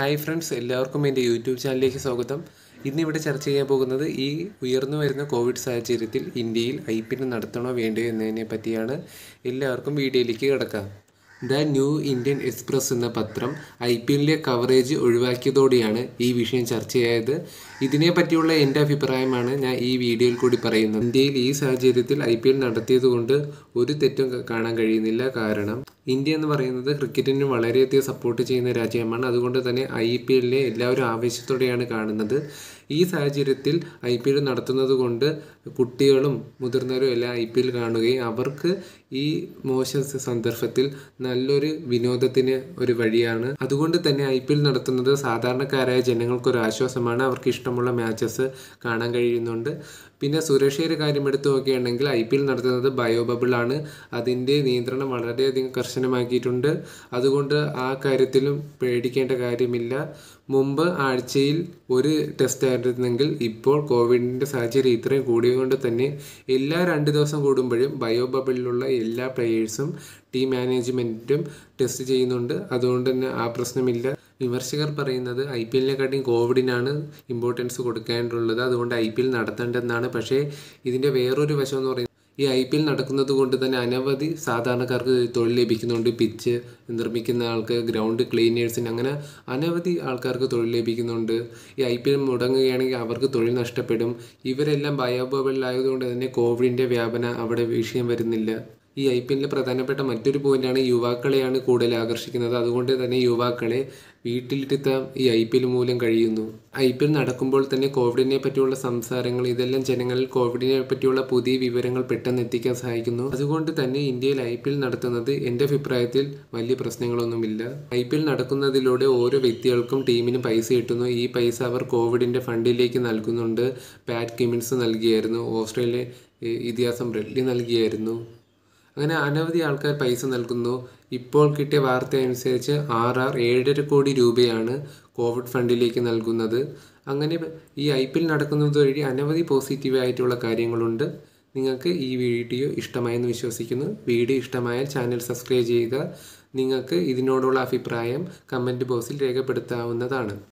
hi friends എല്ലാവർക്കും എൻ്റെ YouTube ചാനലിലേക്ക് സ്വാഗതം ഇന്നിവിടെ ചർച്ച ചെയ്യാൻ പോകുന്നത് ഈ ഉയർന്നു വരുന്ന കോവിഡ് സാഹചര്യത്തിൽ ഇന്ത്യയിൽ ഐ പി എൽ നടത്തണോ വേണ്ടയോ എന്നതിനെ പറ്റിയാണ് എല്ലാവർക്കും വീഡിയോയിലേക്ക് കിടക്കാം ദ ന്യൂ ഇന്ത്യൻ എക്സ്പ്രസ് എന്ന പത്രം ഐ പി എല്ലിലെ കവറേജ് ഒഴിവാക്കിയതോടെയാണ് ഈ വിഷയം ചർച്ചയായത് ഇതിനെ പറ്റിയുള്ള എൻ്റെ അഭിപ്രായമാണ് ഞാൻ ഈ വീഡിയോയിൽ കൂടി പറയുന്നത് ഇന്ത്യയിൽ ഈ സാഹചര്യത്തിൽ ഐ പി എൽ നടത്തിയതുകൊണ്ട് ഒരു തെറ്റും ക- കാണാൻ കഴിയുന്നില്ല കാരണം ഇന്ത്യ എന്ന് പറയുന്നത് ക്രിക്കറ്റിന് വളരെയധികം സപ്പോർട്ട് ചെയ്യുന്ന രാജ്യമാണ് അതുകൊണ്ട് തന്നെ ഐ പി എല്ലിനെ എല്ലാവരും ആവേശത്തോടെയാണ് കാണുന്നത് ഈ സാഹചര്യത്തിൽ ഐ പി എൽ നടത്തുന്നത് കൊണ്ട് കുട്ടികളും മുതിർന്നവരും എല്ലാം ഐ പി എൽ കാണുകയും അവർക്ക് ഈ മോശം സ- സന്ദർഭത്തിൽ നല്ലൊരു വിനോദത്തിന് ഒരു വഴിയാണ് അതുകൊണ്ട് തന്നെ ഐ പി എൽ നടത്തുന്നത് സാധാരണക്കാരായ ജനങ്ങൾക്കൊരു ആശ്വാസമാണ് അവർക്ക് ഇഷ്ടമുള്ള മാച്ചസ് കാണാൻ കഴിയുന്നുണ്ട് പിന്നെ സുരക്ഷയുടെ കാര്യം എടുത്തു നോക്കുകയാണെങ്കിൽ ഐ പി എൽ നടത്തുന്നത് ബയോ ബബിൾ ആണ് അതിൻ്റെ നിയന്ത്രണം വളരെയധികം കർശനമാക്കിയിട്ടുണ്ട് അതുകൊണ്ട് ആ കാര്യത്തിലും പേടിക്കേണ്ട കാര്യമില്ല മുമ്പ് ആഴ്ചയിൽ ഒരു ടെസ്റ്റ് ആയിരുന്നെങ്കിൽ ഇപ്പോൾ കോവിഡിൻ്റെ സാഹചര്യം ഇത്രയും കൂടിയതുകൊണ്ട് തന്നെ എല്ലാ രണ്ട് ദിവസം കൂടുമ്പോഴും ബയോ ബബിളിലുള്ള എല്ലാ പ്ലെയേഴ്സും ടീം മാനേജ്മെൻറ്റും ടെസ്റ്റ് ചെയ്യുന്നുണ്ട് അതുകൊണ്ട് തന്നെ ആ പ്രശ്നമില്ല വിമർശകർ പറയുന്നത് ഐ പി എല്ലിനെക്കാട്ടിയും കോവിഡിനാണ് ഇമ്പോർട്ടൻസ് കൊടുക്കേണ്ടുള്ളത് അതുകൊണ്ട് ഐ പി എൽ നടത്തേണ്ടതെന്നാണ് പക്ഷേ ഇതിൻ്റെ വേറൊരു വശം എന്ന് പറയുന്നത് ഈ ഐ പി എൽ നടക്കുന്നത് കൊണ്ട് തന്നെ അനവധി സാധാരണക്കാർക്ക് തൊഴിൽ ലഭിക്കുന്നുണ്ട് പിച്ച് നിർമ്മിക്കുന്ന ആൾക്ക് ഗ്രൗണ്ട് ക്ലീനേഴ്സിന് അങ്ങനെ അനവധി ആൾക്കാർക്ക് തൊഴിൽ ലഭിക്കുന്നുണ്ട് ഈ ഐ പി എൽ മുടങ്ങുകയാണെങ്കിൽ അവർക്ക് തൊഴിൽ നഷ്ടപ്പെടും ഇവരെല്ലാം ബയോബബിളിലായതുകൊണ്ട് തന്നെ കോവിഡിൻ്റെ വ്യാപനം അവിടെ വിഷയം വരുന്നില്ല ഈ ഐ പി എല്ലിലെ പ്രധാനപ്പെട്ട മറ്റൊരു പോയിന്റാണ് യുവാക്കളെയാണ് കൂടുതൽ ആകർഷിക്കുന്നത് അതുകൊണ്ട് തന്നെ യുവാക്കളെ വീട്ടിലിരുത്താൻ ഈ ഐ പി എൽ മൂലം കഴിയുന്നു ഐ പി എൽ നടക്കുമ്പോൾ തന്നെ കോവിഡിനെ പറ്റിയുള്ള സംസാരങ്ങൾ ഇതെല്ലാം ജനങ്ങളിൽ കോവിഡിനെ പറ്റിയുള്ള പുതിയ വിവരങ്ങൾ പെട്ടെന്ന് എത്തിക്കാൻ സഹായിക്കുന്നു അതുകൊണ്ട് തന്നെ ഇന്ത്യയിൽ ഐ പി എൽ നടത്തുന്നത് എൻ്റെ അഭിപ്രായത്തിൽ വലിയ പ്രശ്നങ്ങളൊന്നുമില്ല ഐ പി എൽ നടക്കുന്നതിലൂടെ ഓരോ വ്യക്തികൾക്കും ടീമിന് പൈസ കിട്ടുന്നു ഈ പൈസ അവർ കോവിഡിൻ്റെ ഫണ്ടിലേക്ക് നൽകുന്നുണ്ട് പാറ്റ് കിമിൻസ് നൽകിയായിരുന്നു ഓസ്ട്രേലിയ ഏ, ഇതിഹാസം ബ്രെഡ്ലി നൽകിയായിരുന്നു അങ്ങനെ അനവധി ആൾക്കാർ പൈസ നൽകുന്നു ഇപ്പോൾ കിട്ടിയ വാർത്ത അനുസരിച്ച് ആർ ആർ ഏഴര കോടി രൂപയാണ് കോവിഡ് ഫണ്ടിലേക്ക് നൽകുന്നത് അങ്ങനെ ഈ ഐ പി എൽ നടക്കുന്നത് വഴി അനവധി പോസിറ്റീവ് ആയിട്ടുള്ള കാര്യങ്ങളുണ്ട് നിങ്ങൾക്ക് ഈ വീഡിയോ ഇഷ്ടമായെന്ന് വിശ്വസിക്കുന്നു വീഡിയോ ഇഷ്ടമായാൽ ചാനൽ സബ്സ്ക്രൈബ് ചെയ്യുക നിങ്ങൾക്ക് ഇതിനോടുള്ള അഭിപ്രായം കമൻറ്റ് ബോക്സിൽ രേഖപ്പെടുത്താവുന്നതാണ്